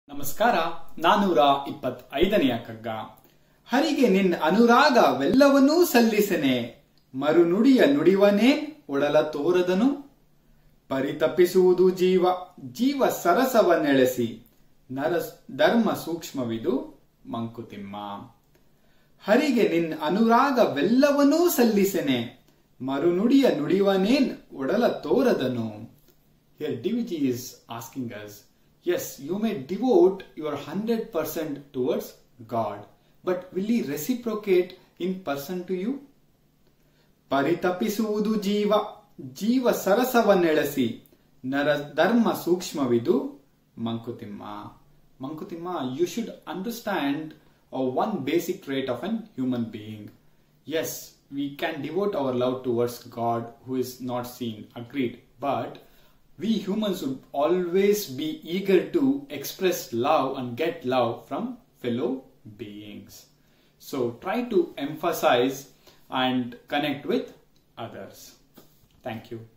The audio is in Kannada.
ನಮಸ್ಕಾರ ನಾನೂರ ಇಪ್ಪತ್ತೈದನೆಯ ಕಗ್ಗ ಹರಿಗೆ ನಿನ್ ಅನುರಾಗವೆಲ್ಲವನ್ನೂ ಸಲ್ಲಿಸೆನೆ ಮರುನುಡಿಯ ನುಡಿವನೇ ಒಡಲ ತೋರದನು ಪರಿತಪಿಸುವುದು ಜೀವ ಜೀವ ಸರಸವನ್ನೆಳೆಸಿ ನರ ಧರ್ಮ ಸೂಕ್ಷ್ಮವಿದು ಮಂಕುತಿಮ್ಮ ಹರಿಗೆ ನಿನ್ ಅನುರಾಗವೆಲ್ಲವನ್ನೂ ಸಲ್ಲಿಸೆನೆ ಮರುನುಡಿಯ ನುಡಿವನೇನ್ ಒಡಲ ತೋರದನು Here DVG is asking us, yes, you may devote your 100% towards God, but will He reciprocate in person to you? ಪರಿತಪಿಸುವುದು ಜೀವ ಜೀವ ಸರಸವನ್ನೆಳೆಸಿ ನರ ಧರ್ಮ ಸೂಕ್ಷ್ಮವಿದು Mankutimma Mankutimma you should understand one basic trait of an human being yes, we can devote our love towards God who is not seen, agreed. But we humans would always be eager to express love and get love from fellow beings. So try to emphasize and connect with others. Thank you.